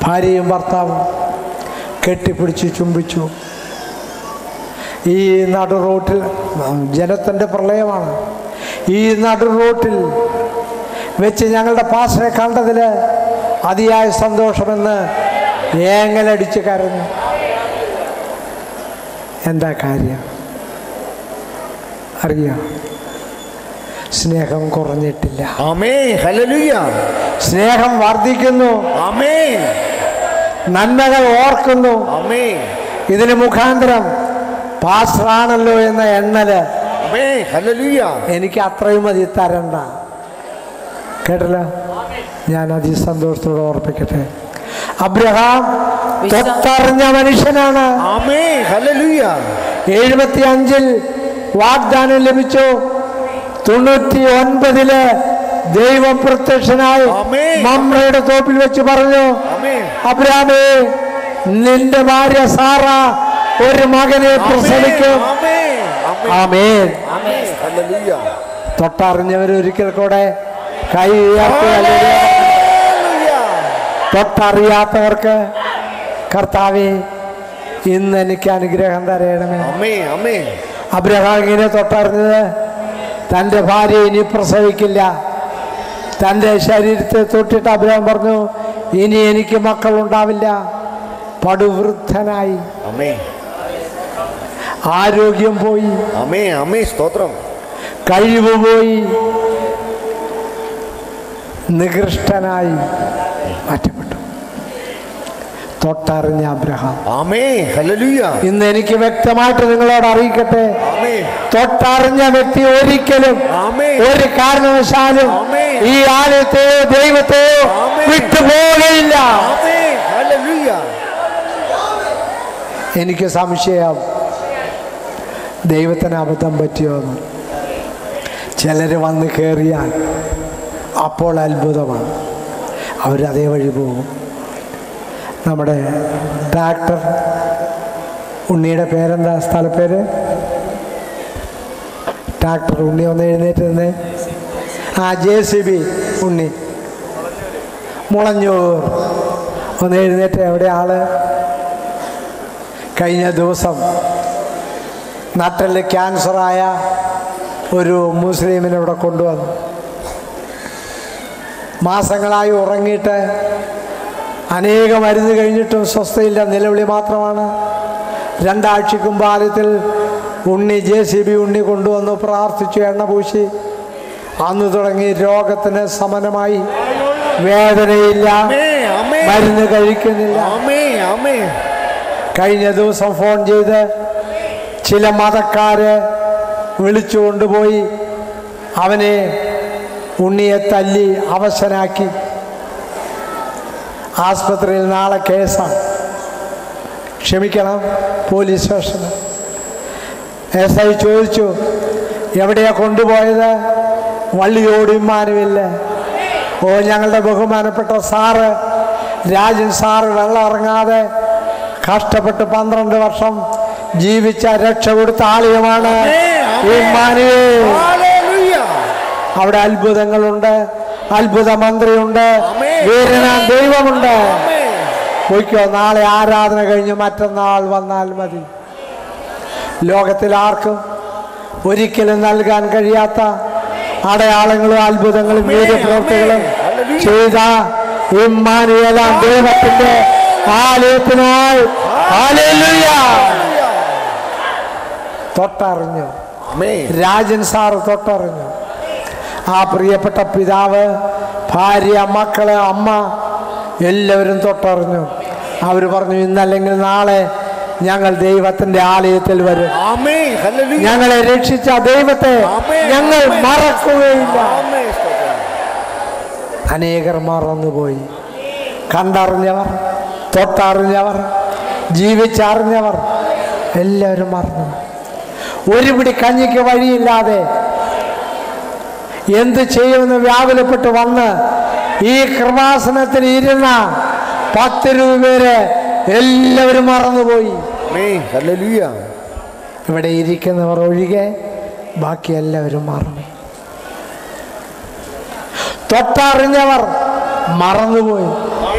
ഭാര്യയും ഭർത്താവും കെട്ടിപ്പിടിച്ച് ചുംബിച്ചു ഈ നടു റോട്ടിൽ ജനത്തിൻ്റെ പ്രളയമാണ് ഈ നടു റോട്ടിൽ വെച്ച് ഞങ്ങളുടെ പാസ്റ്ററെ കണ്ടതിൽ അതിയായ സന്തോഷമെന്ന് ഏങ്ങലടിച്ച് കരഞ്ഞു എന്താ കാര്യം അറിയാം സ്നേഹം കുറഞ്ഞിട്ടില്ല ആമേ ഹല്ലേലൂയ സ്നേഹം വർദ്ധിക്കുന്നു ആമേ നന്മകൾ ഓർക്കുന്നു ആമേ ഇതിന് മുഖാന്തരം പാസ്റ്ററാണല്ലോ എന്ന എണ്ണല് ആമേ ഹല്ലേലൂയ എനിക്ക് അത്രയും മതി തരണ്ട കേട്ടല്ലോ ഞാൻ അതിസന്തോഷത്തോടെ ഓർപ്പിക്കട്ടെ അബ്രഹാം തൊട്ടറിഞ്ഞ മനുഷ്യനാണ് ആമേ ഹല്ലേലൂയ എഴുപത്തി അഞ്ചിൽ വാഗ്ദാനം ലഭിച്ചു തൊണ്ണൂറ്റി ഒൻപതില് ദൈവം പ്രത്യക്ഷനായി ആമേൻ. മമ്രയുടെ തോപ്പിൽ വെച്ച് പറഞ്ഞു ആമേ അബ്രാമേ നിന്റെ ഭാര്യ സാറ ഒരു മകനെ പ്രസവിക്കും ആമേ ആമേ ആമേൻ ആമേ ഹല്ലേലൂയ തൊട്ടറിഞ്ഞവർ ഒരിക്കൽ കൂടെ കൈ ഉയർത്തി ഹല്ലേലൂയ. ഹല്ലേലൂയ തൊട്ടറിയാത്തവർക്ക് കർത്താവെ ഇന്ന് എനിക്ക് അനുഗ്രഹം തരയണമേ ആമേ ആമേ അബ്രഹാം ഇങ്ങനെ തൊട്ടറിഞ്ഞത് തൻ്റെ ഭാര്യ ഇനി പ്രസവിക്കില്ല തൻ്റെ ശരീരത്തെ തൊട്ടിട്ട് അബ്രഹാം പറഞ്ഞു ഇനി എനിക്ക് മക്കളുണ്ടാവില്ല പടുവൃദ്ധനായി ആമേ ആരോഗ്യം പോയി ആമേ ആമേ സ്തോത്രം കഴിവ് പോയി നികൃഷ്ടനായി മാറ്റപ്പെട്ടു തൊട്ടറിഞ്ഞ അബ്രഹാം ആമേ ഹല്ലേലൂയ ഇന്ന് എനിക്ക് വ്യക്തമായിട്ട് നിങ്ങളോട് അറിയിക്കട്ടെ ആമേ തൊട്ടറിഞ്ഞ വ്യക്തി ഒരിക്കലും ആമേ ഒരു കാരണവശാലും ആമേൻ. ഈ ആലയത്തെയോ ദൈവത്തെയോ ആമേൻ. വിട്ടുപോകുകയില്ല ആമേ ഹല്ലേലൂയ എനിക്ക് സംശയം ദൈവത്തിന് അബദ്ധം പറ്റിയോന്ന് ചിലർ വന്ന് കയറിയാൽ അപ്പോൾ അത്ഭുതമാണ് അവരതേ വഴി പോകും നമ്മുടെ ഡാക്ടർ ഉണ്ണിയുടെ പേരെന്താ സ്ഥലപ്പേര് ഡാക്ടർ ഉണ്ണി ഒന്ന് എഴുന്നേറ്റ് നിന്ന് ആ J C B Unni Mulanjoor ഒന്ന് എഴുന്നേറ്റ് എവിടെ ആള് കഴിഞ്ഞ ദിവസം നട്ടല് ക്യാൻസറായ ഒരു മുസ്ലിമിനെ ഇവിടെ കൊണ്ടുവന്നു മാസങ്ങളായി ഉറങ്ങിയിട്ട് അനേക മരുന്ന് കഴിഞ്ഞിട്ടും സ്വസ്ഥയില്ല നിലവിളി മാത്രമാണ് രണ്ടാഴ്ചക്ക് മുമ്പ് ആദ്യത്തിൽ Unni J C B Unni കൊണ്ടുവന്നു പ്രാർത്ഥിച്ചു എണ്ണ പൂശി അന്ന് തുടങ്ങി രോഗത്തിന് സമനമായി വേദനയില്ല ആമേ ആമേ മരുന്ന് കഴിക്കുന്നില്ല ആമേ ആമേ കഴിഞ്ഞ ദിവസം ഫോൺ ചെയ്ത് ചില മതക്കാര് വിളിച്ചു കൊണ്ടുപോയി അവനെ ഉണ്ണിയെ തല്ലി അവശനാക്കി ആസ്പത്രിയിൽ നാളെ കേസാണ് ക്ഷമിക്കണം പോലീസ് സ്റ്റേഷന് എസ് ഐ ചോദിച്ചു എവിടെയാ കൊണ്ടുപോയത് വള്ളിയോട് ഇമ്മാനുമില്ല ഓ ഞങ്ങളുടെ ബഹുമാനപ്പെട്ട സാറ് രാജൻ സാറ് വെള്ളം ഇറങ്ങാതെ കഷ്ടപ്പെട്ട് പന്ത്രണ്ട് വർഷം ജീവിച്ച രക്ഷ കൊടുത്ത ആലയമാണ് ഇമ്മാനുവേൽ ഹല്ലേലൂയ അവിടെ അത്ഭുതങ്ങളുണ്ട് അത്ഭുത മന്ത്രിയുണ്ട് ആമേൻ. വീരനാ ദൈവമുണ്ട് ആമേ പോയിക്കോ നാളെ ആരാധന കഴിഞ്ഞ് മറ്റന്നാൾ വന്നാൽ മതി ലോകത്തിൽ ആർക്കും ഒരിക്കലും നൽകാൻ കഴിയാത്ത അടയാളങ്ങളും അത്ഭുതങ്ങളും വീര്യപ്രവൃത്തികളും ചെയ്ത ഇമ്മാനുവേലാം ദൈവത്തിന്റെ ആലയത്തിനായി ഹല്ലേലൂയ. തൊട്ടറിഞ്ഞു ആമേ രാജൻ സാറ് തൊട്ടറിഞ്ഞു ആ പ്രിയപ്പെട്ട പിതാവ് ഭാര്യ മക്കള് അമ്മ എല്ലാവരും തൊട്ടറിഞ്ഞു അവർ പറഞ്ഞു ഇന്നല്ലെങ്കിൽ നാളെ ഞങ്ങൾ ദൈവത്തിന്റെ ആലയത്തിൽ വരും ആമേ ഹല്ലേലൂയ ഞങ്ങളെ രക്ഷിച്ച ദൈവത്തെ ആമേൻ. ഞങ്ങൾ മറക്കുകയില്ല ആമേ സ്തോത്രം അനേകർ മറന്നുപോയി കണ്ടറിഞ്ഞവർ തൊട്ടറിഞ്ഞവർ ജീവിച്ചറിഞ്ഞവർ എല്ലാവരും മറന്നു ഒരു പിടി കഞ്ഞിക്ക് വഴിയില്ലാതെ എന്ത് ചെയ്യുമെന്ന് വ്യാകുലപ്പെട്ട് വന്ന് ഈ കൃപാസനത്തിൽ ഇരുന്ന പത്ത് രൂപ പേര് എല്ലാവരും മറന്നുപോയി ആമേ ഹല്ലേലൂയ ഇവിടെ ഇരിക്കുന്നവർ ഒഴികെ ബാക്കി എല്ലാവരും മറന്നു തൊട്ടറിഞ്ഞവർ മറന്നുപോയി ആമേ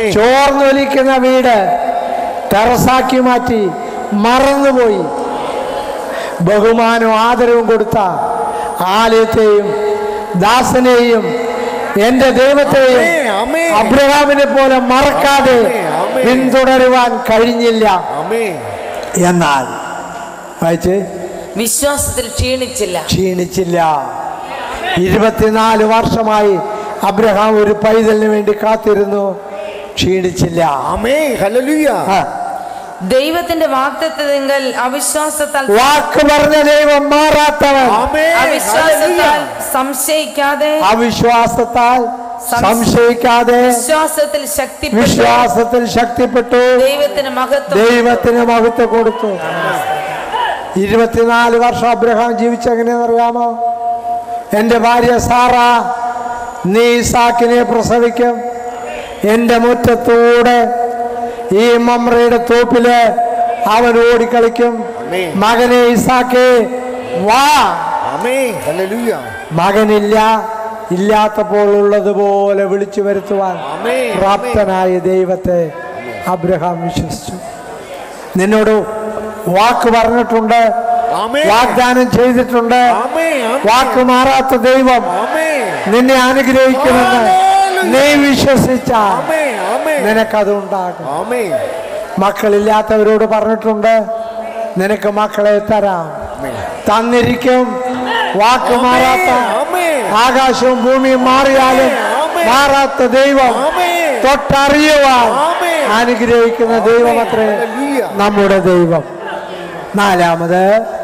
ആമേൻ ചോർന്നൊലിക്കുന്ന വീട് ടെറസാക്കി മാറ്റി മറന്നുപോയി ബഹുമാനവും ആദരവും കൊടുത്ത ആലയത്തെയും ദാസനെയും എൻ്റെ ദൈവത്തെയും ആമേൻ, ആമേൻ. അബ്രഹാമിനെ പോലെ മറക്കാതെ ആമേൻ, ആമേൻ. പിന്തുടരുവാൻ കഴിഞ്ഞില്ല ആമേൻ എന്നാൽ വായിച്ച് വിശ്വാസത്തിൽ ക്ഷീണിച്ചില്ല ക്ഷീണിച്ചില്ല ഇരുപത്തിനാല് വർഷമായി അബ്രഹാം ഒരു പൈതലിന് വേണ്ടി കാത്തിരുന്നു ക്ഷീണിച്ചില്ല ആമേൻ ഹല്ലേലൂയ ആ, ദൈവത്തിന്റെ വാക്തത്വങ്ങൾ അവിശ്വാസത്താൽ വാക്ക് പറഞ്ഞ ദൈവം മാറാത്തവൻ ആമേൻ അവിശ്വാസത്താൽ ഹല്ലേലൂയ സംശയിക്കാതെ അവിശ്വാസത്താൽ സംശയിക്കാതെ വിശ്വാസത്തിൽ ശക്തിപ്പെട്ടു വിശ്വാസത്തിൽ ശക്തിപ്പെട്ടു ദൈവത്തിന് മഹത്വം ദൈവത്തിന് മഹത്വം കൊടുത്തു ഇരുപത്തിനാല് വർഷം അബ്രഹാം ജീവിച്ചെങ്ങനെയെന്ന് അറിയാമോ എൻ്റെ ഭാര്യ സാറ നീ ഇസാക്കിനെ പ്രസവിക്കും എൻ്റെ മുറ്റത്തൂടെ ഈ മമ്രയുടെ തോപ്പില് അവൻ ഓടിക്കളിക്കും ആമേൻ. മകനെ ഇസാക്കെ വാ ആമേൻ ഹല്ലേലൂയ മകനില്ല ഇല്ലാത്തപ്പോൾ ഉള്ളതുപോലെ വിളിച്ചു വരുത്തുവാൻ ആമേൻ പ്രാപ്തനായ ദൈവത്തെ അബ്രഹാം വിശ്വസിച്ചു നിന്നോട് വാക്ക് പറഞ്ഞിട്ടുണ്ട് ആമേൻ വാഗ്ദാനം ചെയ്തിട്ടുണ്ട് ആമേൻ വാക്ക് മാറാത്ത ദൈവം ആമേൻ നിന്നെ അനുഗ്രഹിക്കുമെന്ന് ഹല്ലേലൂയ. നീ വിശ്വസിച്ചാൽ ആമേൻ ആമേൻ നിനക്കത് ഉണ്ടാകും ആമേൻ മക്കളില്ലാത്തവരോട് പറഞ്ഞിട്ടുണ്ട് നിനക്ക് മക്കളെ തരാം ആമേൻ തന്നിരിക്കും വാക്ക് മാറാത്ത ആമേൻ ആകാശവും ഭൂമിയും മാറിയാലും ആമേൻ. മാറാത്ത ദൈവം ആമേൻ തൊട്ടറിയുവാൻ ആമേൻ. അനുഗ്രഹിക്കുന്ന ദൈവം അത്രേ ഹല്ലേലൂയ. നമ്മുടെ ദൈവം നാലാമത്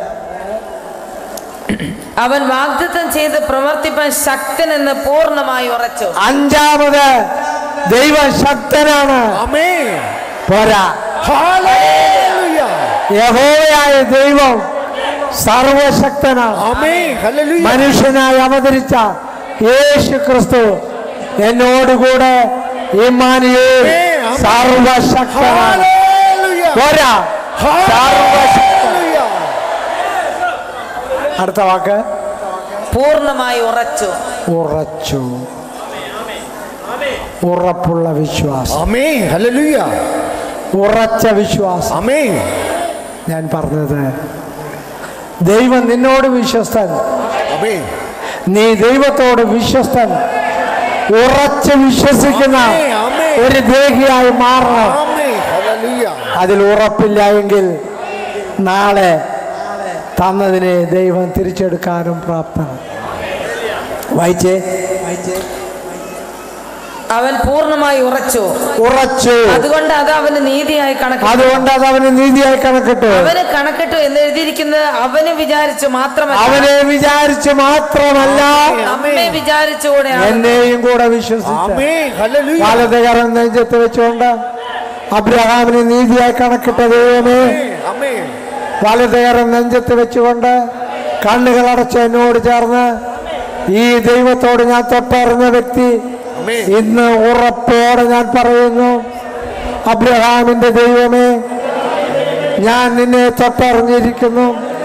അവൻ വാഗ്ദത്തം ചെയ്ത് പ്രവർത്തിപ്പാൻ ശക്തനെന്ന് പൂർണ്ണമായി ഉറച്ചു അഞ്ചാമത് ദൈവം ശക്തനാണ് ആമേൻ പോരാ ഹല്ലേലൂയ യഹോവയായ ദൈവം സർവശക്തനാണ് ആമേൻ ഹല്ലേലൂയ മനുഷ്യനായി അവതരിച്ച യേശു ക്രിസ്തു എന്നോടുകൂടെ ഇമ്മാനുയേൽ ആമേൻ, ആമേൻ. സർവശക്തനാണ് ഹല്ലേലൂയ പോരാ സർവശക്തൻ ഹല്ലേലൂയ അടുത്ത വാക്ക് പൂർണ്ണമായി ഉറച്ചു ഉറച്ചു ഉറപ്പുള്ള വിശ്വാസം ആമേൻ ഹല്ലേലൂയ ഉറച്ച വിശ്വാസം ആമേൻ ഞാൻ പറഞ്ഞത് ദൈവം നിന്നോട് വിശ്വസ്തൻ ആമേൻ നീ ദൈവത്തോട് വിശ്വസ്തൻ ഉറച്ച് വിശ്വസിക്കുന്ന ആമേൻ, ആമേൻ. ഒരു ദേഹിയായി മാറണം ആമേൻ ഹല്ലേലൂയ അതിൽ ഉറപ്പില്ല എങ്കിൽ നാളെ തന്നതിനെ ദൈവം തിരിച്ചെടുക്കാനും പ്രാപ്തനാണ് വായിച്ചേ അവൻ പൂർണ്ണമായി ഉറച്ചു ഉറച്ചു അതുകൊണ്ട് അത് അവന് നീതിയായി കണക്കിട്ടു അതുകൊണ്ട് അത് അവന് നീതിയായി കണക്കിട്ടു അവന് കണക്കിട്ടു എന്ന് എഴുതിയിരിക്കുന്നത് അവന് വിചാരിച്ചു മാത്രമല്ല അവനെ വിചാരിച്ച് മാത്രമല്ല നമ്മെ വിചാരിച്ചുകൂടെ എന്നെയും കൂടെ വിശ്വസിച്ചു ആമേൻ ഹല്ലേലൂയ വലതുകരം നെഞ്ചത്ത് വെച്ചുകൊണ്ട് അബ്രഹാമിനെ നീതിയായി കണക്കിട്ട ദൈവമേ ആമേൻ വലതുകരം നെഞ്ചത്ത് വെച്ചുകൊണ്ട് കണ്ണുകൾ അടച്ച് എന്നോട് ചേർന്ന് ഈ ദൈവത്തോട് ഞാൻ തൊട്ടറിഞ്ഞ വ്യക്തി ആമേൻ ഇന്ന് ഉറപ്പോടെ ഞാൻ പറയുന്നു അബ്രഹാമിന്റെ ദൈവമേ ഞാൻ നിന്നെ തൊട്ടറിഞ്ഞിരിക്കുന്നു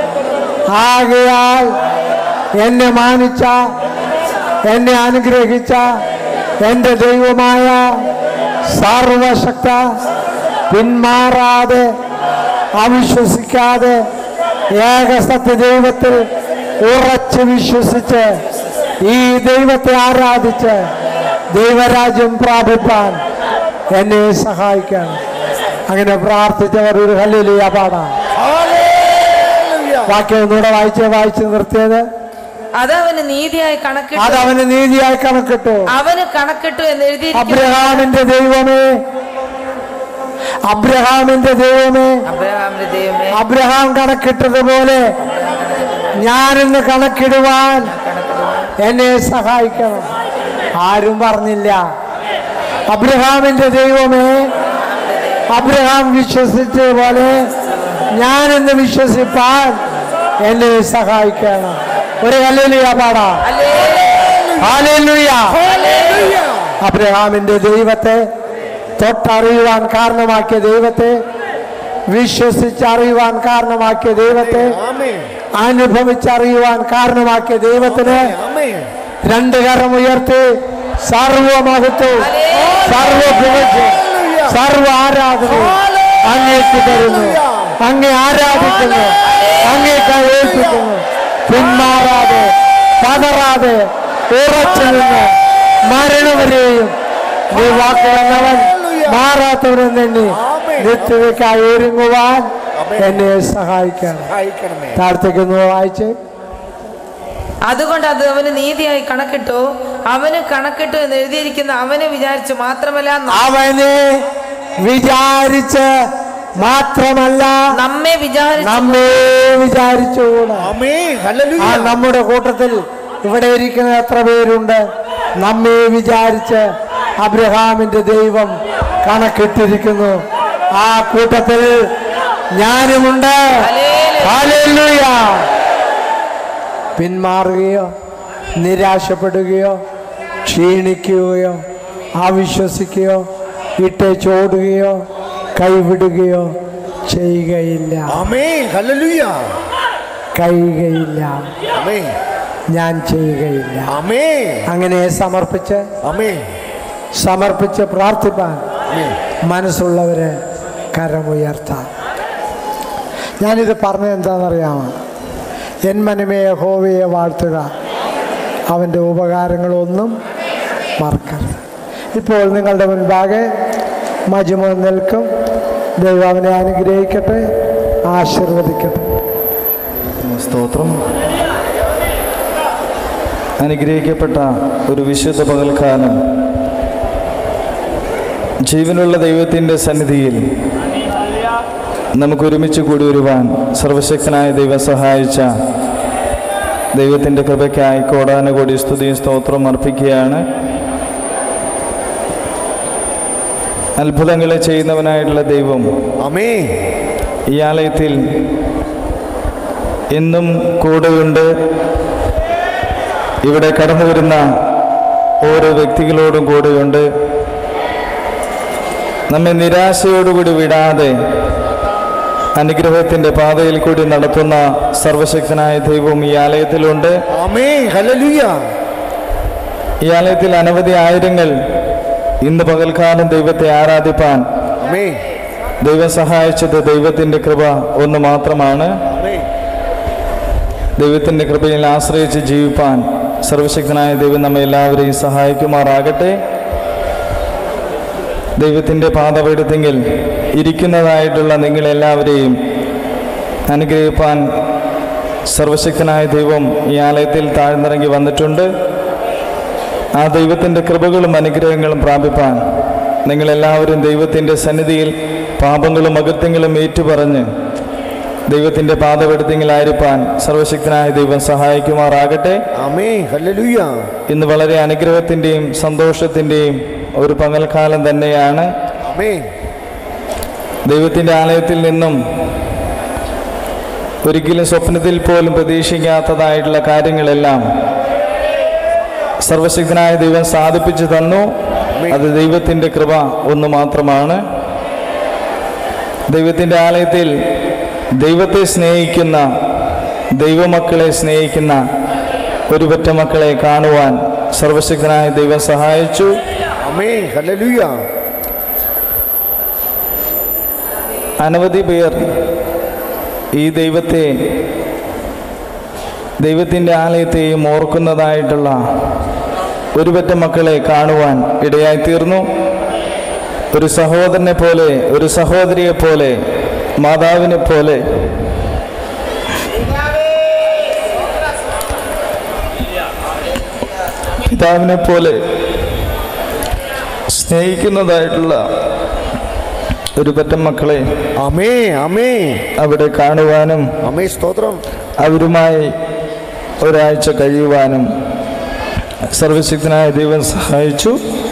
ആകയാൽ എന്നെ മാനിച്ച എന്നെ അനുഗ്രഹിച്ച എൻ്റെ ദൈവമായ സർവശക്ത പിന്മാറാതെ അവിശ്വസിക്കാതെ ഏകസത്യ ദൈവത്തിൽ ഉറച്ചു വിശ്വസിച്ച് ഈ ദൈവത്തെ ആരാധിച്ച് ദൈവരാജ്യം പ്രാപിപ്പാൻ എന്നെ സഹായിക്കണം അങ്ങനെ പ്രാർത്ഥിച്ചവർ ഒരു ഹല്ലേലൂയ പാടാം ഹല്ലേലൂയ വാക്യം ഒന്നുകൂടെ വായിച്ച് വായിച്ച് നിർത്തിയത് അത് അവന് നീതിയായി അത് കണക്കിട്ടു അവന് നീതിയായി കണക്കിട്ടു അവന് കണക്കിട്ടു എന്ന് എഴുതിയിരിക്കുന്നു അബ്രഹാമിന്റെ ദൈവമേ അബ്രഹാമിന്റെ ദൈവമേ അബ്രഹാമിന്റെ ദൈവമേ അബ്രഹാം കണക്കിട്ടതുപോലെ ഞാനിന്ന് കണക്കിടുവാൻ എന്നെ സഹായിക്കണം ആരും പറഞ്ഞില്ല അബ്രഹാമിന്റെ ദൈവമേ അബ്രഹാം വിശ്വസിച്ചതുപോലെ ഞാനിന്ന് വിശ്വസിപ്പാൻ എന്നെ സഹായിക്കണം ഒരു ഹല്ലേലൂയ പാടാ ഹല്ലേലൂയ ഹല്ലേലൂയ അബ്രഹാമിന്റെ ദൈവത്തെ തൊട്ടറിയുവാൻ കാരണമാക്കിയ ദൈവത്തെ വിശ്വസിച്ചറിയുവാൻ കാരണമാക്കിയ ദൈവത്തെ ആമേൻ അനുഭവിച്ചറിയുവാൻ കാരണമാക്കിയ ദൈവത്തിന് ആമേൻ രണ്ട് കരം ഉയർത്തി സർവമഹത്വം സർവഭുജം സർവ ആരാധന അങ്ങേക്ക് തരുന്നു അങ്ങേ ആരാധിക്കുന്നു അങ്ങേക്ക് ഏൽപ്പിക്കുന്നു പിന്മാറാതെ പതറാതെ ഉറച്ചു നിന്ന് മരണവരെയും നീ വാക്കുകളവൻ മാറാത്തവരും തന്നെ നിത്യതയ്ക്കായി ഒരുങ്ങുവാൻ എന്നെ സഹായിക്കണം സഹായിക്കണമേ താഴ്ത്തേക്കൊന്ന് വായിച്ച് അതുകൊണ്ട് അത് അവന് നീതിയായി കണക്കിട്ടു അവന് കണക്കിട്ടു എന്ന് എഴുതിയിരിക്കുന്ന അവനെ വിചാരിച്ചു മാത്രമല്ല ന- അവനെ വിചാരിച്ച് മാത്രമല്ല നമ്മെ വിചാരിച്ചു നമ്മെ വിചാരിച്ചുകൂടാ ആമേ ആ ഹല്ലേലൂയ നമ്മുടെ കൂട്ടത്തിൽ ഇവിടെ ഇരിക്കുന്ന എത്ര പേരുണ്ട് നമ്മെ വിചാരിച്ച് അബ്രഹാമിന്റെ ദൈവം കണക്കിട്ടിരിക്കുന്നു ആ കൂട്ടത്തിൽ ഞാനുമുണ്ട് ഹല്ലേലൂയ. പിന്മാറുകയോ നിരാശപ്പെടുകയോ ക്ഷീണിക്കുകയോ അവിശ്വസിക്കുകയോ ഇട്ടേച്ചോടുകയോ കൈവിടുകയോ ചെയ്യുകയില്ല ആമേ ഹല്ലേലൂയ കഴിയുകയില്ല ആമേ ഞാൻ ചെയ്യുകയില്ല ആമേ അങ്ങനെ സമർപ്പിച്ച് ആമേ സമർപ്പിച്ച് പ്രാർത്ഥിപ്പാൻ ആമേ മനസ്സുള്ളവര് കരമുയർത്താം ഞാനിത് പറഞ്ഞത് എന്താണെന്നറിയാമോ എൻ മനമേ ഹോവയെ വാഴ്ത്തുക അവൻ്റെ ഉപകാരങ്ങളൊന്നും മറക്കരുത് ഇപ്പോൾ നിങ്ങളുടെ മുൻപാകെ മജുമ നിൽക്കും ദൈവം അവനെ അനുഗ്രഹിക്കട്ടെ ആശീർവദിക്കട്ടെ സ്തോത്രം അനുഗ്രഹിക്കപ്പെട്ട ഒരു വിശുദ്ധ പകൽക്കാലം ജീവനുള്ള ദൈവത്തിൻ്റെ സന്നിധിയിൽ നമുക്ക് ഒരുമിച്ച് കൂടി വരുവാൻ സർവശക്തനായ ദൈവം സഹായിച്ച ദൈവത്തിൻ്റെ കൃപയ്ക്കായി കോടാനുകൂടി സ്തുതിയും സ്തോത്രം അർപ്പിക്കുകയാണ് അത്ഭുതങ്ങളെ ചെയ്യുന്നവനായിട്ടുള്ള ദൈവം ആമേ ഈ ആലയത്തിൽ എന്നും കൂടെയുണ്ട് ഇവിടെ കടന്നു വരുന്ന ഓരോ വ്യക്തികളോടും കൂടെയുണ്ട് നമ്മെ നിരാശയോടുകൂടി വിടാതെ അനുഗ്രഹത്തിൻ്റെ പാതയിൽ കൂടി നടത്തുന്ന സർവശക്തനായ ദൈവം ഈ ആലയത്തിലുണ്ട് ആമേ ഹല്ലേലൂയ ഈ ആലയത്തിൽ അനവധി ആയിരങ്ങൾ ഇന്ന് പകൽക്കാലം ദൈവത്തെ ആരാധിപ്പാൻ ആമേ ദൈവം സഹായിച്ചത് ദൈവത്തിൻ്റെ കൃപ ഒന്ന് മാത്രമാണ് ആമേ ദൈവത്തിൻ്റെ കൃപയിൽ ആശ്രയിച്ച് ജീവിപ്പാൻ സർവശക്തനായ ദൈവം നമ്മെ എല്ലാവരെയും സഹായിക്കുമാറാകട്ടെ ദൈവത്തിൻ്റെ പാതപീഠത്തെങ്കിൽ ഇരിക്കുന്നതായിട്ടുള്ള നിങ്ങളെല്ലാവരെയും അനുഗ്രഹിപ്പാൻ സർവശക്തനായ ദൈവം ഈ ആലയത്തിൽ താഴ്ന്നിറങ്ങി വന്നിട്ടുണ്ട് ആ ദൈവത്തിൻ്റെ കൃപകളും അനുഗ്രഹങ്ങളും പ്രാപിപ്പാൻ നിങ്ങളെല്ലാവരും ദൈവത്തിൻ്റെ സന്നിധിയിൽ പാപങ്ങളും അകൃത്യങ്ങളും ഏറ്റുപറഞ്ഞ് ദൈവത്തിൻ്റെ പാതപെടുത്തിങ്കിലായിരിക്കാൻ സർവശക്തനായ ദൈവം സഹായിക്കുമാറാകട്ടെ ആമേ ഹല്ലേലൂയ ഇന്ന് വളരെ അനുഗ്രഹത്തിൻ്റെയും സന്തോഷത്തിൻ്റെയും ഒരു പകൽക്കാലം തന്നെയാണ് ആമേ ദൈവത്തിൻ്റെ ആലയത്തിൽ നിന്നും ഒരിക്കലും സ്വപ്നത്തിൽ പോലും പ്രതീക്ഷിക്കാത്തതായിട്ടുള്ള കാര്യങ്ങളെല്ലാം സർവശക്തനായ ദൈവം സാധിപ്പിച്ചു തന്നു അത് ദൈവത്തിൻ്റെ കൃപ ഒന്ന് മാത്രമാണ് ദൈവത്തിൻ്റെ ആലയത്തിൽ ദൈവത്തെ സ്നേഹിക്കുന്ന ദൈവമക്കളെ സ്നേഹിക്കുന്ന ഒരു പറ്റ മക്കളെ കാണുവാൻ സർവശക്തനായ ദൈവം സഹായിച്ചു ആമേ ഹല്ലേലൂയ അനവധി പേർ ഈ ദൈവത്തെ ദൈവത്തിൻ്റെ ആലയത്തെയും ഓർക്കുന്നതായിട്ടുള്ള ഒരു പറ്റ മക്കളെ കാണുവാൻ ഇടയായി തീർന്നു ഒരു സഹോദരനെ പോലെ ഒരു സഹോദരിയെ പോലെ മാതാവിനെ പോലെ പിതാവിനെ പോലെ സ്നേഹിക്കുന്നതായിട്ടുള്ള ഒരു പറ്റം മക്കളെ ആമേ ആമേ അവിടെ കാണുവാനും ആമേ സ്തോത്രം അവരുമായി ഒരാഴ്ച കഴിയുവാനും സർവശക്തനായ ദൈവം സഹായിച്ചു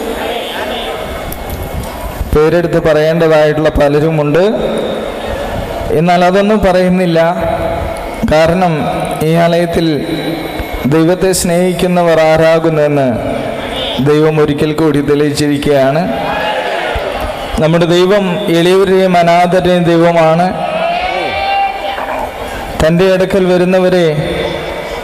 പേരെടുത്ത് പറയേണ്ടതായിട്ടുള്ള പലരുമുണ്ട് എന്നാൽ അതൊന്നും പറയുന്നില്ല കാരണം ഈ ആലയത്തിൽ ദൈവത്തെ സ്നേഹിക്കുന്നവർ ആരാകുന്നെന്ന് ദൈവം ഒരിക്കൽ കൂടി തെളിയിച്ചിരിക്കുകയാണ് നമ്മുടെ ദൈവം എളിയവരെയും അനാഥരെയും ദൈവമാണ് തൻ്റെ അടുക്കൽ വരുന്നവരെ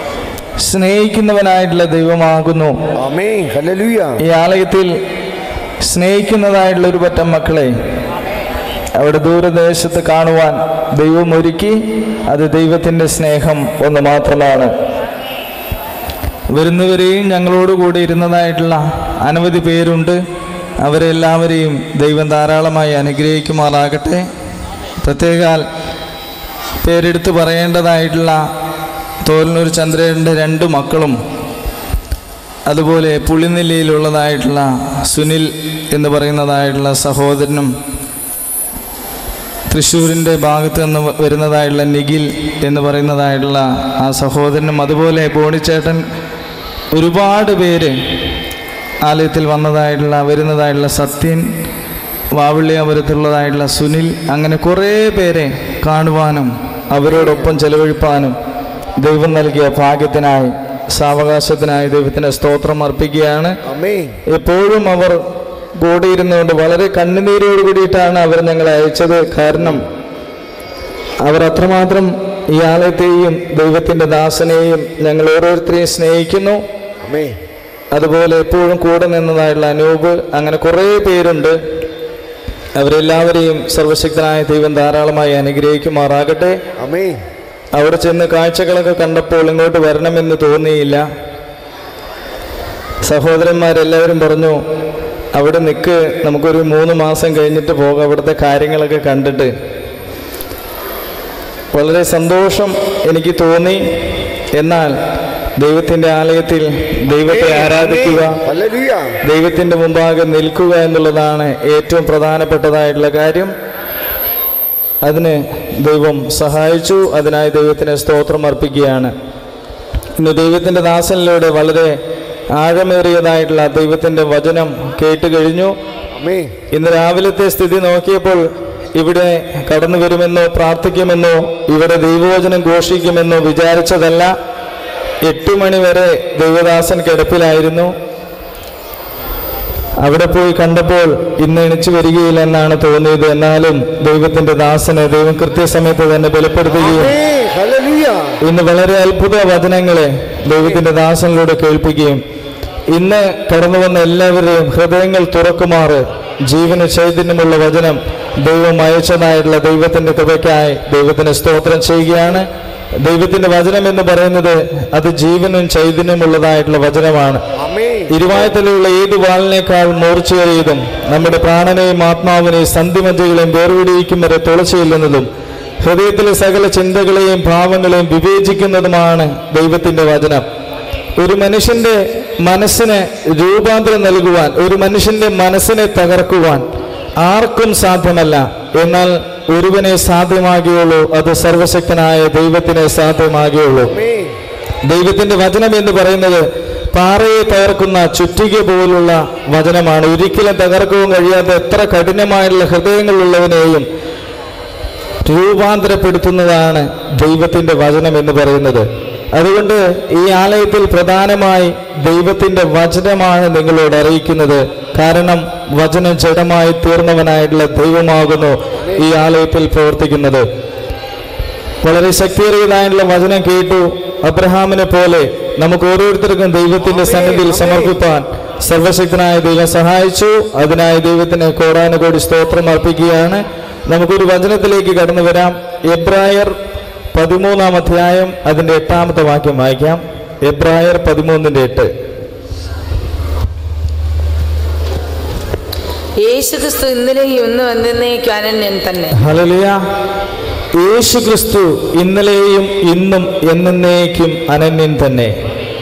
സ്നേഹിക്കുന്നവനായിട്ടുള്ള ദൈവമാകുന്നു ആമേ ഹല്ലേലൂയ ഈ ആലയത്തിൽ സ്നേഹിക്കുന്നതായിട്ടുള്ള ഒരു പറ്റം മക്കളെ അവിടെ ദൂരദേശത്ത് കാണുവാൻ ദൈവം ഒരുക്കി അത് ദൈവത്തിൻ്റെ സ്നേഹം ഒന്ന് മാത്രമാണ് വരുന്നവരെയും ഞങ്ങളോട് കൂടി ഇരുന്നതായിട്ടുള്ള അനവധി പേരുണ്ട് അവരെല്ലാവരെയും ദൈവം ധാരാളമായി അനുഗ്രഹിക്കുമാറാകട്ടെ പ്രത്യേകാൽ പേരെടുത്ത് പറയേണ്ടതായിട്ടുള്ള തോലിനൂർ ചന്ദ്രൻ്റെ രണ്ട് മക്കളും അതുപോലെ പുളിനെല്ലിയിലുള്ളതായിട്ടുള്ള സുനിൽ എന്ന് പറയുന്നതായിട്ടുള്ള സഹോദരനും തൃശ്ശൂരിൻ്റെ ഭാഗത്ത് നിന്ന് വരുന്നതായിട്ടുള്ള നിഖിൽ എന്ന് പറയുന്നതായിട്ടുള്ള ആ സഹോദരനും അതുപോലെ ബോണിച്ചേട്ടൻ ഒരുപാട് പേര് ആലയത്തിൽ വന്നതായിട്ടുള്ള വരുന്നതായിട്ടുള്ള സത്യൻ വാവിള്ളിയാപുരത്തുള്ളതായിട്ടുള്ള സുനിൽ അങ്ങനെ കുറേ പേരെ കാണുവാനും അവരോടൊപ്പം ചെലവഴിപ്പാനും ദൈവം നൽകിയ ഭാഗ്യത്തിനായി സാവകാശത്തിനായി ദൈവത്തിന് സ്തോത്രം അർപ്പിക്കുകയാണ് ആമേൻ എപ്പോഴും അവർ കൂടിയിരുന്നുകൊണ്ട് വളരെ കണ്ണുനീരോട് കൂടിയിട്ടാണ് അവർ ഞങ്ങളെ അയച്ചത് കാരണം അവർ അത്രമാത്രം ഈ ആലയത്തെയും ദൈവത്തിൻ്റെ ദാസനെയും ഞങ്ങൾ ഓരോരുത്തരെയും സ്നേഹിക്കുന്നു ആമേൻ അതുപോലെ എപ്പോഴും കൂടെ നിന്നതായിട്ടുള്ള അനൂപ് അങ്ങനെ കുറേ പേരുണ്ട് അവരെല്ലാവരെയും സർവശക്തനായ ദൈവം ധാരാളമായി അനുഗ്രഹിക്കുമാറാകട്ടെ ആമേൻ അവിടെ ചെന്ന് കാഴ്ചകളൊക്കെ കണ്ടപ്പോൾ ഇങ്ങോട്ട് വരണമെന്ന് തോന്നിയില്ല സഹോദരന്മാരെല്ലാവരും പറഞ്ഞു അവിടെ നിൽക്ക് നമുക്കൊരു മൂന്ന് മാസം കഴിഞ്ഞിട്ട് പോകാം അവിടുത്തെ കാര്യങ്ങളൊക്കെ കണ്ടിട്ട് വളരെ സന്തോഷം എനിക്ക് തോന്നി എന്നാൽ ദൈവത്തിൻ്റെ ആലയത്തിൽ ദൈവത്തെ ആരാധിക്കുക ഹല്ലേലൂയ ദൈവത്തിൻ്റെ മുമ്പാകെ നിൽക്കുക എന്നുള്ളതാണ് ഏറ്റവും പ്രധാനപ്പെട്ടതായിട്ടുള്ള കാര്യം അതിന് ദൈവം സഹായിച്ചു അതിനായി ദൈവത്തിന് സ്തോത്രം അർപ്പിക്കുകയാണ് ഇന്ന് ദൈവത്തിൻ്റെ ദാസനിലൂടെ വളരെ ആഴമേറിയതായിട്ടുള്ള ദൈവത്തിൻ്റെ വചനം കേട്ട് കഴിഞ്ഞു ആമേൻ ഇന്ന് രാവിലത്തെ സ്ഥിതി നോക്കിയപ്പോൾ ഇവിടെ കടന്നു വരുമെന്നോ പ്രാർത്ഥിക്കുമെന്നോ ഇവിടെ ദൈവവചനം ഘോഷിക്കുമെന്നോ വിചാരിച്ചതല്ല എട്ട് മണി വരെ ദൈവദാസൻ കിടപ്പിലായിരുന്നു അവിടെ പോയി കണ്ടപ്പോൾ ഇന്ന് എണിച്ചു വരികയില്ലെന്നാണ് തോന്നിയത് എന്നാലും ദൈവത്തിന്റെ ദാസനെ ദൈവം കൃത്യസമയത്ത് തന്നെ ബലപ്പെടുത്തുകയും ആമേൻ ഹല്ലേലൂയ ഇന്ന് വളരെ അത്ഭുത വചനങ്ങളെ ദൈവത്തിന്റെ ദാസനിലൂടെ കേൾപ്പിക്കുകയും ഇന്ന് കടന്നു വന്ന എല്ലാവരുടെയും ഹൃദയങ്ങൾ തുറക്കുമാറ് ജീവന ചൈതന്യമുള്ള വചനം ദൈവം അയച്ചതായിട്ടുള്ള ദൈവത്തിന്റെ കൃപയ്ക്കായി ദൈവത്തിന് സ്തോത്രം ചെയ്യുകയാണ് ദൈവത്തിന്റെ വചനം എന്ന് പറയുന്നത് അത് ജീവനും ചൈതന്യമുള്ളതായിട്ടുള്ള വചനമാണ് ആമേൻ ഇരുവായത്തിലുള്ള ഏത് വാളിനേക്കാൾ മൂർച്ചയേറിയതും നമ്മുടെ പ്രാണനെയും ആത്മാവിനെയും സന്ധിമജ്ജകളെയും വേർപിടിയിക്കും വരെ തുളച്ചയില്ലെന്നതും ഹൃദയത്തിലെ സകല ചിന്തകളെയും ഭാവങ്ങളെയും വിവേചിക്കുന്നതുമാണ് ദൈവത്തിന്റെ വചനം ഒരു മനുഷ്യന്റെ മനസ്സിന് രൂപാന്തരം നൽകുവാൻ ഒരു മനുഷ്യന്റെ മനസ്സിനെ തകർക്കുവാൻ ആർക്കും സാധ്യമല്ല എന്നാൽ ഒരുവനെ സാധ്യമാകുകയുള്ളൂ അത് സർവശക്തനായ ദൈവത്തിനെ സാധ്യമാകുകയുള്ളൂ ആമേൻ ദൈവത്തിന്റെ വചനം എന്ന് പറയുന്നത് പാറയെ തകർക്കുന്ന ചുറ്റിക പോലുള്ള വചനമാണ് ഒരിക്കലും തകർക്കവും കഴിയാത്ത എത്ര കഠിനമായുള്ള ഹൃദയങ്ങളുള്ളവനെയും രൂപാന്തരപ്പെടുത്തുന്നതാണ് ദൈവത്തിന്റെ വചനം എന്ന് പറയുന്നത് അതുകൊണ്ട് ഈ ആലയത്തിൽ പ്രധാനമായി ദൈവത്തിന്റെ വചനമാണ് നിങ്ങളോട് അറിയിക്കുന്നത് കാരണം വചനം ജഡമായി തീർന്നവനായിട്ടുള്ള ദൈവമാകുന്നു ഈ ആലയത്തിൽ പ്രവർത്തിക്കുന്നത് വളരെ ശക്തിയേറിയതായിട്ടുള്ള വചനം കേട്ടു അബ്രഹാമിനെ പോലെ നമുക്ക് ഓരോരുത്തർക്കും ദൈവത്തിന്റെ സന്നിധിയിൽ സമർപ്പിപ്പാൻ സർവശക്തനായ ദൈവം സഹായിച്ചു അതിനായി ദൈവത്തിന് കോടാനുകോടി സ്തോത്രം അർപ്പിക്കുകയാണ് നമുക്കൊരു വചനത്തിലേക്ക് കടന്നു വരാം എബ്രായർ പതിമൂന്നാം അധ്യായം അതിന്റെ എട്ടാമത്തെ വാക്യം വായിക്കാം എബ്രായർ പതിമൂന്നിന്റെ എട്ട് യേശുക്രിസ്തു ഇന്നലെയും ഇന്നും എന്നേക്കും അനന്യൻ തന്നെ ഹലലിയ യേശു ക്രിസ്തു ഇന്നലെയും ഇന്നും എന്നേക്കും അനന്യൻ തന്നെ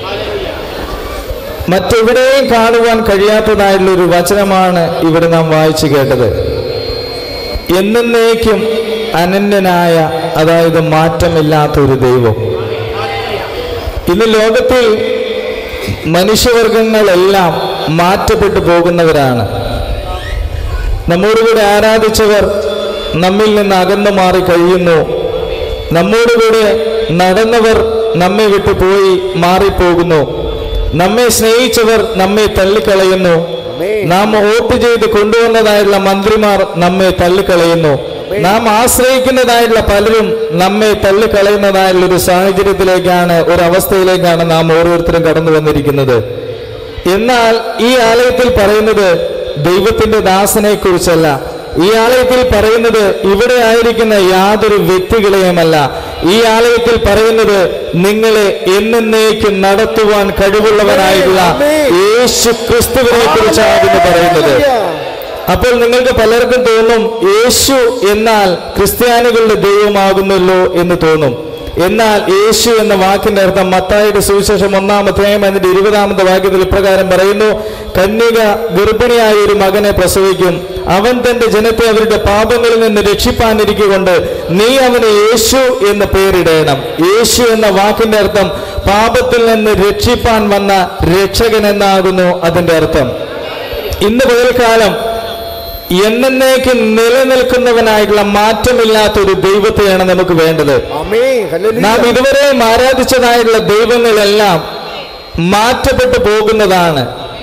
മറ്റെവിടെയും കാണുവാൻ കഴിയാത്തതായിട്ടുള്ള ഒരു വചനമാണ് ഇവിടെ നാം വായിച്ചു കേട്ടത് എന്നേക്കും അനന്യനായ അതായത് മാറ്റമില്ലാത്ത ഒരു ദൈവം ഇന്ന് ലോകത്തിൽ മനുഷ്യവർഗങ്ങളെല്ലാം മാറ്റപ്പെട്ടു പോകുന്നവരാണ് നമ്മോടുകൂടെ ആരാധിച്ചവർ നമ്മിൽ നിന്ന് അകന്നു മാറി കഴിയുന്നു നമ്മോടുകൂടെ നടന്നവർ നമ്മെ വിട്ടു പോയി മാറിപ്പോകുന്നു നമ്മെ സ്നേഹിച്ചവർ നമ്മെ തള്ളിക്കളയുന്നു നാം വോട്ട് ചെയ്ത് കൊണ്ടുവന്നതായുള്ള മന്ത്രിമാർ നമ്മെ തള്ളിക്കളയുന്നു നാം ആശ്രയിക്കുന്നതായുള്ള പലരും നമ്മെ തള്ളിക്കളയുന്നതായുള്ള ഒരു സാഹചര്യത്തിലേക്കാണ് ഒരു അവസ്ഥയിലേക്കാണ് നാം ഓരോരുത്തരും കടന്നു വന്നിരിക്കുന്നത് എന്നാൽ ഈ ആലയത്തിൽ പറയുന്നത് ദൈവത്തിന്റെ ദാസനെ കുറിച്ചല്ല ഈ ആലയത്തിൽ പറയുന്നത് ഇവിടെ ആയിരിക്കുന്ന യാതൊരു വ്യക്തികളെയുമല്ല ഈ ആലയത്തിൽ പറയുന്നത് നിങ്ങളെ എന്നേക്കും നടത്തുവാൻ കഴിവുള്ളവനായിട്ടുള്ള യേശു ക്രിസ്തുവിനെ കുറിച്ചാകുന്നു പറയുന്നത് അപ്പോൾ നിങ്ങൾക്ക് പലർക്കും തോന്നും യേശു എന്നാൽ ക്രിസ്ത്യാനികളുടെ ദൈവമാകുന്നല്ലോ എന്ന് തോന്നും എന്നാൽ യേശു എന്ന വാക്കിന്റെ അർത്ഥം മത്തായുടെ സുവിശേഷം ഒന്നാമത്തെയും അതിന്റെ ഇരുപതാമത്തെ വാക്യത്തിൽ ഇപ്രകാരം പറയുന്നു കന്യക ഗർഭിണിയായ ഒരു മകനെ പ്രസവിക്കും അവൻ തന്റെ ജനത്തെ അവരുടെ പാപങ്ങളിൽ നിന്ന് രക്ഷിപ്പാനിരിക്കൊണ്ട് നീ അവന് യേശു എന്ന് പേരിടണം യേശു എന്ന വാക്കിന്റെ അർത്ഥം പാപത്തിൽ നിന്ന് രക്ഷിപ്പാൻ വന്ന രക്ഷകൻ എന്നാകുന്നു അതിന്റെ അർത്ഥം ഇന്ന് പകൽക്കാലം എന്നേക്ക് നിലനിൽക്കുന്നവനായിട്ടുള്ള മാറ്റമില്ലാത്ത ഒരു ദൈവത്തെയാണ് നമുക്ക് വേണ്ടത് ആമേൻ നാം ഹല്ലേലൂയ ഇതുവരെയും ആരാധിച്ചതായിട്ടുള്ള ദൈവങ്ങളെല്ലാം മാറ്റപ്പെട്ടു പോകുന്നതാണ്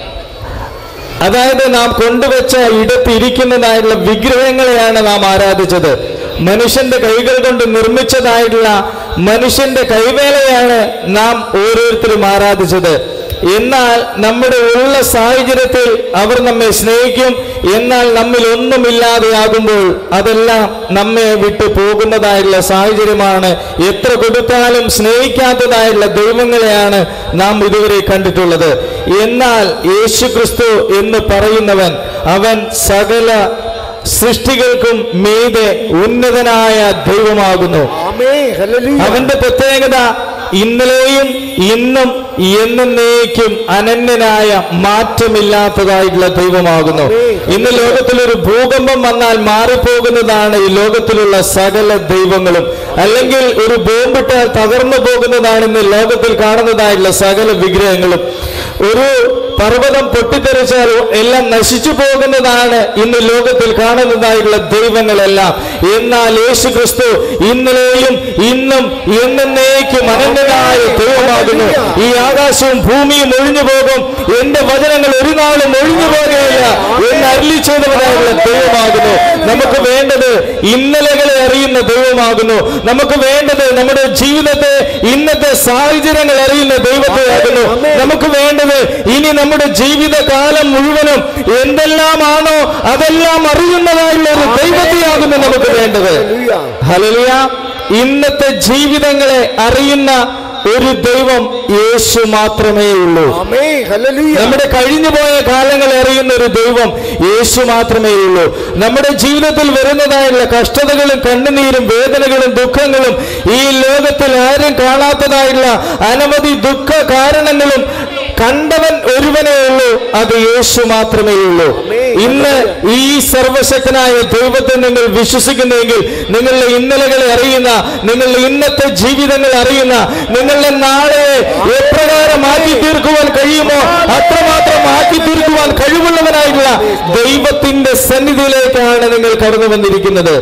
അതായത് നാം കൊണ്ടുവച്ച ഇടത്തിരിക്കുന്നതായിട്ടുള്ള വിഗ്രഹങ്ങളെയാണ് നാം ആരാധിച്ചത് മനുഷ്യന്റെ കൈകൾ കൊണ്ട് നിർമ്മിച്ചതായിട്ടുള്ള മനുഷ്യന്റെ കൈവേലയാണ് നാം ഓരോരുത്തരും ആരാധിച്ചത് എന്നാൽ നമ്മുടെ ഉള്ള സാഹചര്യത്തിൽ അവർ നമ്മെ സ്നേഹിക്കും എന്നാൽ നമ്മിൽ ഒന്നുമില്ലാതെയാകുമ്പോൾ അതെല്ലാം നമ്മെ വിട്ടു പോകുന്നതായുള്ള സാഹചര്യമാണ് എത്ര കൊടുത്താലും സ്നേഹിക്കാത്തതായുള്ള ദൈവങ്ങളെയാണ് നാം ഇതുവരെ കണ്ടിട്ടുള്ളത് എന്നാൽ യേശു ക്രിസ്തു എന്ന് പറയുന്നവൻ അവൻ സകല സൃഷ്ടികൾക്കും മീതെ ഉന്നതനായ ദൈവമാകുന്നു ആമേൻ ഹല്ലേലൂയ അവന്റെ പ്രത്യേകത ഇന്നലെയും ഇന്നും എന്നേക്കും അനന്യനായ മാറ്റമില്ലാത്തതായിട്ടുള്ള ദൈവമാകുന്നു ഇന്ന് ലോകത്തിൽ ഒരു ഭൂകമ്പം വന്നാൽ മാറിപ്പോകുന്നതാണ് ഈ ലോകത്തിലുള്ള സകല ദൈവങ്ങളും അല്ലെങ്കിൽ ഒരു ബോംബിട്ടാൽ തകർന്നു പോകുന്നതാണ് ഇന്ന് ലോകത്തിൽ കാണുന്നതായിട്ടുള്ള സകല വിഗ്രഹങ്ങളും ഒരു പർവ്വതം പൊട്ടിത്തെറിച്ചാൽ എല്ലാം നശിച്ചു പോകുന്നതാണ് ഇന്ന് ലോകത്തിൽ കാണുന്നതായിട്ടുള്ള ദൈവങ്ങളെല്ലാം എന്നാൽ യേശു ക്രിസ്തു ഇന്നലെയും ഇന്നും എന്നേക്കും അനന്യനായ ദൈവമാകുന്നു ഈ ആകാശവും ഭൂമിയും ഒഴിഞ്ഞു പോകും എന്റെ വചനങ്ങൾ ഒരു നാളും ഒഴിഞ്ഞു പോകുകയില്ല എന്ന് അരുളി ചെയ്തവനായുള്ള ദൈവമാകുന്നു നമുക്ക് വേണ്ടത് ഇന്നലകളെ അറിയുന്ന ദൈവമാകുന്നു നമുക്ക് വേണ്ടത് നമ്മുടെ ജീവിതത്തെ ഇന്നത്തെ സാഹചര്യങ്ങൾ അറിയുന്ന ദൈവത്തെയാകുന്നു നമുക്ക് വേണ്ടത് ഇനി നമ്മുടെ ജീവിതകാലം മുഴുവനും എന്തെല്ലാമാണോ അതെല്ലാം അറിയുന്നതായുള്ള ഒരു ദൈവത്തെയാകുന്നു നമുക്ക് വേണ്ടത് ഹല്ലേലൂയ ഹലലിയ ഇന്നത്തെ ജീവിതങ്ങളെ അറിയുന്ന ഒരു ദൈവം യേശു മാത്രമേ ഉള്ളൂ ആമേൻ ഹല്ലേലൂയ നമ്മുടെ കഴിഞ്ഞുപോയ കാലങ്ങളെ അറിയുന്ന ഒരു ദൈവം യേശു മാത്രമേ ഉള്ളൂ നമ്മുടെ ജീവിതത്തിൽ വരുന്നതായുള്ള കഷ്ടതകളും കണ്ണുനീരും വേദനകളും ദുഃഖങ്ങളും ഈ ലോകത്തിൽ ആരും കാണാത്തതായുള്ള അനവധി ദുഃഖ കാരണങ്ങളും കണ്ടവൻ ഒരുവനേ ഉള്ളൂ അത് യേശു മാത്രമേ ഉള്ളൂ ഇന്ന് ഈ സർവശക്തനായ ദൈവത്തെ നിങ്ങൾ വിശ്വസിക്കുന്നെങ്കിൽ നിങ്ങളുടെ ഇന്നലകളെ അറിയുന്ന നിങ്ങളുടെ ഇന്നത്തെ ജീവിതങ്ങൾ അറിയുന്ന നിങ്ങളുടെ നാളെ എപ്രകാരം മാറ്റി തീർക്കുവാൻ കഴിയുമോ അത്രമാത്രം മാറ്റി തീർക്കുവാൻ കഴിവുള്ളവനായിട്ടുള്ള ദൈവത്തിന്റെ സന്നിധിയിലേക്കാണ് നിങ്ങൾ കടന്നു വന്നിരിക്കുന്നത്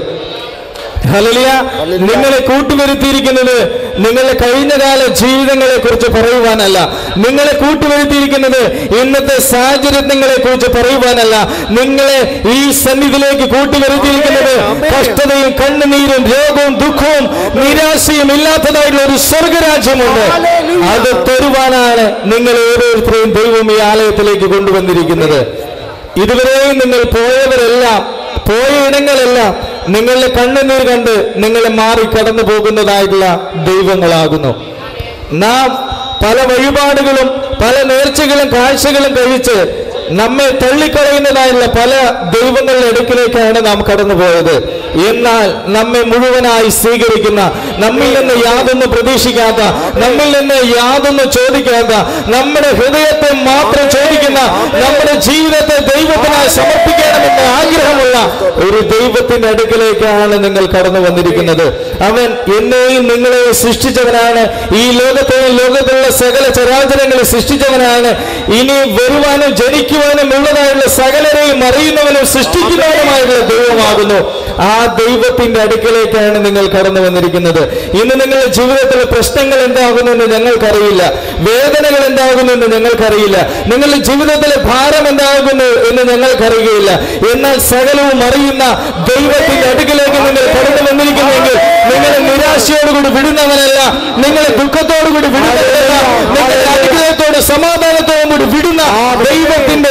ഹലലിയ നിങ്ങളെ കൂട്ടുവരുത്തിയിരിക്കുന്നത് നിങ്ങളുടെ കഴിഞ്ഞകാല ജീവിതങ്ങളെ കുറിച്ച് പറയുവാനല്ല നിങ്ങളെ കൂട്ടുവരുത്തിയിരിക്കുന്നത് ഇന്നത്തെ സാഹചര്യങ്ങളെ കുറിച്ച് പറയുവാനല്ല നിങ്ങളെ ഈ സന്നിധിയിലേക്ക് കൂട്ടുവരുത്തിയിരിക്കുന്നത് കഷ്ടതയും കണ്ണുനീരും രോഗവും ദുഃഖവും നിരാശയും ഇല്ലാത്തതായിട്ടുള്ള ഒരു സ്വർഗരാജ്യമുണ്ട് അത് തരുവാനാണ് നിങ്ങൾ ഓരോരുത്തരെയും ദൈവം ഈ ആലയത്തിലേക്ക് കൊണ്ടുവന്നിരിക്കുന്നത് ഇതുവരെയും നിങ്ങൾ പോയവരെല്ലാം പോയ ഇടങ്ങളെല്ലാം നിങ്ങളുടെ കണ്ണുനീർ കണ്ട് നിങ്ങളെ മാറി കടന്നു പോകുന്നതായിട്ടുള്ള ദൈവങ്ങളാകുന്നു നാം പല വഴിപാടുകളും പല നേർച്ചകളും കാഴ്ചകളും കഴിച്ച് നമ്മെ തള്ളിക്കളയുന്നതായുള്ള പല ദൈവങ്ങളുടെ അടുക്കിലേക്കാണ് നാം കടന്നുപോയത് എന്നാൽ നമ്മെ മുഴുവനായി സ്വീകരിക്കുന്ന നമ്മിൽ നിന്ന് യാതൊന്നും പ്രതീക്ഷിക്കാത്ത നമ്മിൽ നിന്ന് യാതൊന്നും ചോദിക്കാത്ത നമ്മുടെ ഹൃദയത്തെ മാത്രം ചോദിക്കുന്ന നമ്മുടെ ജീവിതത്തെ ദൈവത്തിനായി സമർപ്പിക്കണമെന്ന് ആഗ്രഹമുള്ള ഒരു ദൈവത്തിന്റെ അടുക്കലേക്കാണ് നിങ്ങൾ കടന്നു വന്നിരിക്കുന്നത് അവൻ എന്നെയും നിങ്ങളെയും സൃഷ്ടിച്ചവനാണ് ഈ ലോകത്തെയും ലോകത്തുള്ള സകല ചരാചരങ്ങളെ സൃഷ്ടിച്ചവനാണ് ഇനി വരുവാനും ജനിക്കുവാനും ഉള്ളതായുള്ള സകലരെയും അറിയുന്നവനും സൃഷ്ടിക്കുന്നവനുമായിട്ടുള്ള ദൈവമാകുന്നു ആ ദൈവത്തിന്റെ അടുക്കലേക്കാണ് നിങ്ങൾ കടന്നു വന്നിരിക്കുന്നത് ഇന്ന് നിങ്ങളുടെ ജീവിതത്തിലെ പ്രശ്നങ്ങൾ എന്താകുമെന്ന് ഞങ്ങൾക്കറിയില്ല വേദനകൾ എന്താകുമെന്ന് ഞങ്ങൾക്കറിയില്ല നിങ്ങളുടെ ജീവിതത്തിലെ ഭാരം എന്താകുന്നു എന്ന് ഞങ്ങൾക്കറിയുകയില്ല എന്നാൽ സകലവും അറിയുന്ന ദൈവത്തിന്റെ അടുക്കലേക്ക് നിങ്ങൾ കടന്നു വന്നിരിക്കുന്നെങ്കിൽ നിങ്ങളെ നിരാശയോടുകൂടി വിടുന്നവനല്ല നിങ്ങളെ ദുഃഖത്തോടുകൂടി വിടുന്നവനല്ല നിങ്ങളുടെ അനുഗ്രഹത്തോട് സമാധാനത്തോടും കൂടി വിടുന്ന ദൈവത്തിന്റെ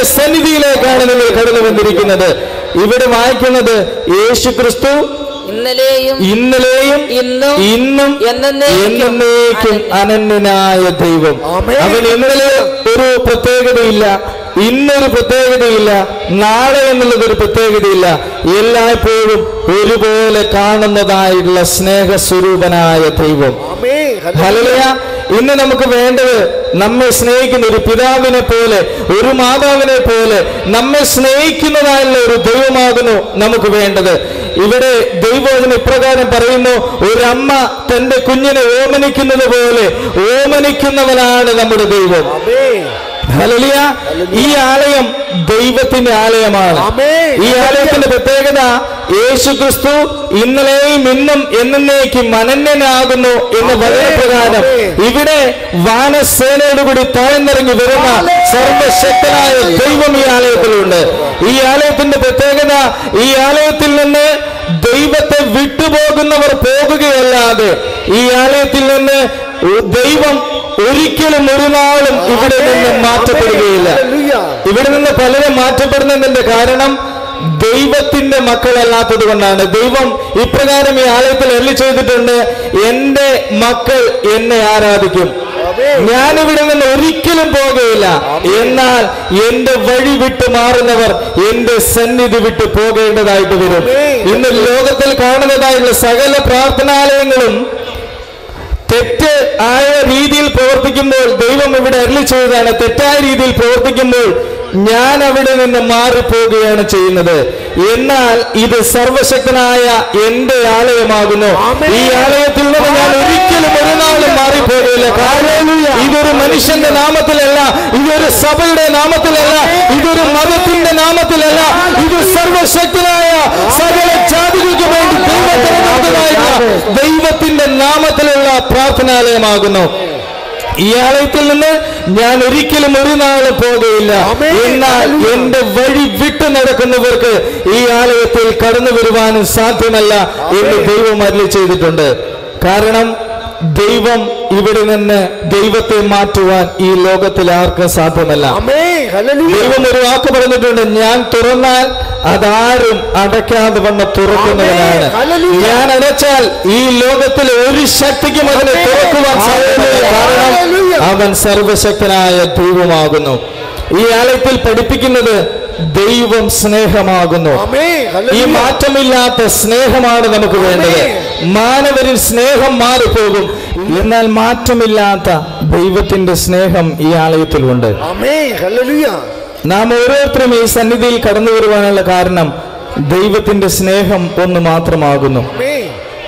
സന്നിധിയിലേക്കാണ് നിങ്ങൾ കടന്നു വന്നിരിക്കുന്നത് ഇവിടെ വായിക്കുന്നത് യേശു ക്രിസ്തു ഇന്നലെയും ഇന്നലെയും ഇന്നും ഇന്നും എന്നേക്കും എന്നേക്കും അനന്യനായ ദൈവം ആമേൻ. അവൻ ഇന്നലെ ഒരു പ്രത്യേകതയില്ല ഇന്നൊരു പ്രത്യേകതയില്ല നാളെ എന്നുള്ളത് ഒരു പ്രത്യേകതയില്ല എല്ലായ്പ്പോഴും ഒരുപോലെ കാണുന്നതായിട്ടുള്ള സ്നേഹസ്വരൂപനായ ദൈവം ആമേൻ ഹല്ലേലൂയ ഇന്ന് നമുക്ക് വേണ്ടത് നമ്മെ സ്നേഹിക്കുന്ന ഒരു പിതാവിനെ പോലെ ഒരു മാതാവിനെ പോലെ നമ്മെ സ്നേഹിക്കുന്നതായുള്ള ഒരു ദൈവമാകുന്നു നമുക്ക് വേണ്ടത് ഇവിടെ ദൈവത്തിന് ഇപ്രകാരം പറയുന്നു ഒരമ്മ തന്റെ കുഞ്ഞിനെ ഓമനിക്കുന്നത് പോലെ ഓമനിക്കുന്നവനാണ് നമ്മുടെ ദൈവം ആമേൻ ഹല്ലേലൂയ ഈ ആലയം ദൈവത്തിന്റെ ആലയമാണ് ആമേൻ. ഈ ആലയത്തിന്റെ പ്രത്യേകത യേശു ക്രിസ്തു ഇന്നലെയും ഇന്നും എന്നേക്കും അനന്യനാകുന്നു എന്ന വചനപ്രകാരം ഇവിടെ വാനസേനയോടുകൂടി താഴ്ന്നിറങ്ങി വരുന്ന സർവശക്തനായ ദൈവം ഈ ആലയത്തിലുണ്ട് ഈ ആലയത്തിന്റെ പ്രത്യേകത ഈ ആലയത്തിൽ നിന്ന് ദൈവത്തെ വിട്ടുപോകുന്നവർ പോകുകയല്ലാതെ ഈ ആലയത്തിൽ നിന്ന് ദൈവം ഒരിക്കലും ഒരു നാളും ഇവിടെ നിന്ന് മാറ്റപ്പെടുകയില്ല ഹല്ലേലൂയ. ഇവിടെ നിന്ന് പലരും മാറ്റപ്പെടുന്നതിന്റെ കാരണം ദൈവത്തിന്റെ മക്കളല്ലാത്തത് കൊണ്ടാണ് ദൈവം ഇപ്രകാരം ഈ ആലയത്തിൽ എല്ലി ചെയ്തിട്ടുണ്ട് എന്റെ മക്കൾ എന്നെ ആരാധിക്കും ഞാൻ ഇവിടെ നിന്ന് ഒരിക്കലും പോകുകയില്ല എന്നാൽ എന്റെ വഴി വിട്ട് മാറുന്നവർ എന്റെ സന്നിധി വിട്ട് പോകേണ്ടതായിട്ട് വരും ഇന്ന് ലോകത്തിൽ കാണുന്നതായുള്ള സകല പ്രാർത്ഥനാലയങ്ങളും തെറ്റ് ആയ രീതിയിൽ പ്രവർത്തിക്കുമ്പോൾ ദൈവം ഇവിടെ അരളി ചെയ്തതാണ് തെറ്റായ രീതിയിൽ പ്രവർത്തിക്കുമ്പോൾ ഞാൻ അവിടെ നിന്ന് മാറിപ്പോവുകയാണ് ചെയ്യുന്നത് എന്നാൽ ഇത് സർവശക്തനായ എന്റെ ആലയമാകുന്നു ഈ ആലയത്തിൽ നിന്ന് ഞാൻ ഒരിക്കലും ഒരു നാളും മാറിപ്പോകുകയില്ല കാരണം ഇതൊരു മനുഷ്യന്റെ നാമത്തിലല്ല ഇതൊരു സഭയുടെ നാമത്തിലല്ല ഇതൊരു മതത്തിന്റെ നാമത്തിലല്ല ഇത് സർവശക്തനായ സകല ജാതികൾക്ക് വേണ്ടി ദൈവം തിരഞ്ഞെടുത്തതായിട്ടുള്ള ദൈവത്തിന്റെ നാമത്തിലുള്ള പ്രാർത്ഥനാലയമാകുന്നു ഈ ആലയത്തിൽ നിന്ന് ഞാൻ ഒരിക്കലും ഒരു നാള് പോകുകയില്ല എന്നാൽ എന്റെ വഴി വിട്ടു നടക്കുന്നവർക്ക് ഈ ആലയത്തിൽ കടന്നു വരുവാനും സാധ്യമല്ല എന്ന് ദൈവം അരുളി ചെയ്തിട്ടുണ്ട് കാരണം ദൈവം ഇവിടെ നിന്ന് ദൈവത്തെ മാറ്റുവാൻ ഈ ലോകത്തിൽ ആർക്കും സാധ്യമല്ല ആമേൻ ഹല്ലേലൂയ. ദൈവം ഒരു വാക്ക് പറഞ്ഞിട്ടുണ്ട് ഞാൻ തുറന്നാൽ അതാരും അടയ്ക്കാതെ വന്ന് തുറക്കുന്നവനാണ് ആമേൻ. ഹല്ലേലൂയ. ഞാൻ അടച്ചാൽ ഈ ലോകത്തിലെ ഒരു ശക്തിക്കും അതിനെ തുറക്കുവാൻ സാധ്യമല്ല കാരണം ഹല്ലേലൂയ. അവൻ സർവശക്തനായ ദൈവമാകുന്നു ഈ ആലയത്തിൽ പഠിപ്പിക്കുന്നത് ദൈവം സ്നേഹമാകുന്നു ആമേൻ ഈ ഹല്ലേലൂയ. മാറ്റമില്ലാത്ത സ്നേഹമാണ് നമുക്ക് വേണ്ടത് മാനവരിൽ സ്നേഹം മാറിപ്പോകും എന്നാൽ മാറ്റമില്ലാത്ത ദൈവത്തിന്റെ സ്നേഹം ഈ ആലയത്തിലുണ്ട് ആമേൻ ഹല്ലേലൂയ. നാം ഓരോരുത്തരും ഈ സന്നിധിയിൽ കടന്നു വരുവാനുള്ള കാരണം ദൈവത്തിന്റെ സ്നേഹം ഒന്ന് മാത്രമാകുന്നു ആമേൻ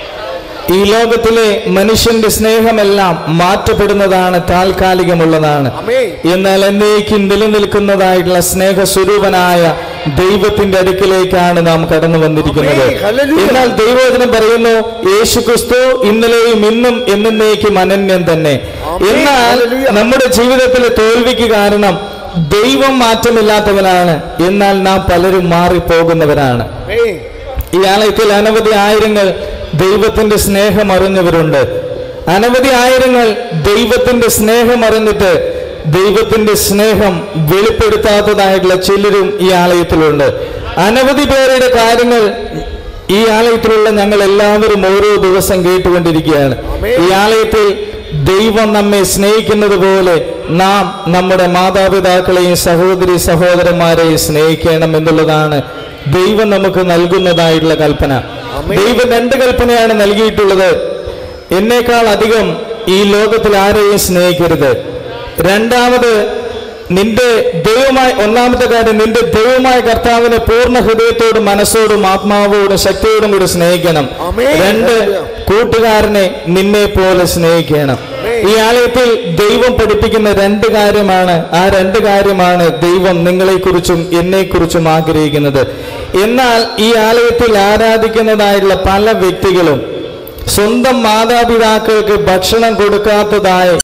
ഈ ലോകത്തിലെ മനുഷ്യന്റെ സ്നേഹമെല്ലാം മാറ്റപ്പെടുന്നതാണ് താൽക്കാലികമുള്ളതാണ് ആമേൻ എന്നാൽ എന്നേക്കും നിലനിൽക്കുന്നതായിട്ടുള്ള സ്നേഹസ്വരൂപനായ ദൈവത്തിന്റെ അടുക്കിലേക്കാണ് നാം കടന്നു വന്നിരിക്കുന്നത് ആമേൻ. ഹല്ലേലൂയ. എന്നാൽ ദൈവവചനം പറയുന്നു യേശു ക്രിസ്തു ഇന്നലെയും ഇന്നും എന്നേക്കും അനന്യം തന്നെ ആമേൻ. എന്നാൽ ഹല്ലേലൂയ. നമ്മുടെ ജീവിതത്തിലെ തോൽവിക്ക് കാരണം ദൈവം മാറ്റമില്ലാത്തവനാണ് എന്നാൽ നാം പലരും മാറിപ്പോകുന്നവരാണ് ആമേൻ ഈ ആലയത്തിൽ അനവധി ആയിരങ്ങൾ ദൈവത്തിന്റെ സ്നേഹം അറിഞ്ഞവരുണ്ട് അനവധി ആയിരങ്ങൾ ദൈവത്തിന്റെ സ്നേഹം അറിഞ്ഞിട്ട് ദൈവത്തിന്റെ സ്നേഹം വെളിപ്പെടുത്താത്തതായിട്ടുള്ള ചിലരും ഈ ആലയത്തിലുണ്ട് അനവധി പേരുടെ കാര്യങ്ങൾ ഈ ആലയത്തിലുള്ള ഞങ്ങൾ എല്ലാവരും ഓരോ ദിവസം കേട്ടുകൊണ്ടിരിക്കുകയാണ് ഈ ആലയത്തിൽ ദൈവം നമ്മെ സ്നേഹിക്കുന്നത് പോലെ നാം നമ്മുടെ മാതാപിതാക്കളെയും സഹോദരി സഹോദരന്മാരെയും സ്നേഹിക്കണം എന്നുള്ളതാണ് ദൈവം നമുക്ക് നൽകുന്നതായിട്ടുള്ള കൽപ്പന ദൈവം രണ്ട് കൽപ്പനയാണ് നൽകിയിട്ടുള്ളത് എന്നേക്കാൾ അധികം ഈ ലോകത്തിൽ ആരെയും സ്നേഹിക്കരുത് രണ്ടാമത് നിന്റെ ദൈവമായ ഒന്നാമത്തെ കാര്യം നിന്റെ ദൈവമായ കർത്താവിനെ പൂർണ്ണ ഹൃദയത്തോടും മനസ്സോടും ആത്മാവോടും ശക്തിയോടും കൂടി സ്നേഹിക്കണം ആമേൻ. രണ്ട് കൂട്ടുകാരനെ നിന്നെ പോലെ സ്നേഹിക്കണം ഈ ആലയത്തിൽ ദൈവം പഠിപ്പിക്കുന്ന രണ്ട് കാര്യമാണ് ആ രണ്ട് കാര്യമാണ് ദൈവം നിങ്ങളെക്കുറിച്ചും എന്നെക്കുറിച്ചും ആഗ്രഹിക്കുന്നത് എന്നാൽ ഈ ആലയത്തിൽ ആരാധിക്കുന്നതായിട്ടുള്ള പല വ്യക്തികളും സ്വന്തം മാതാപിതാക്കൾക്ക് ഭക്ഷണം കൊടുക്കാത്തതായി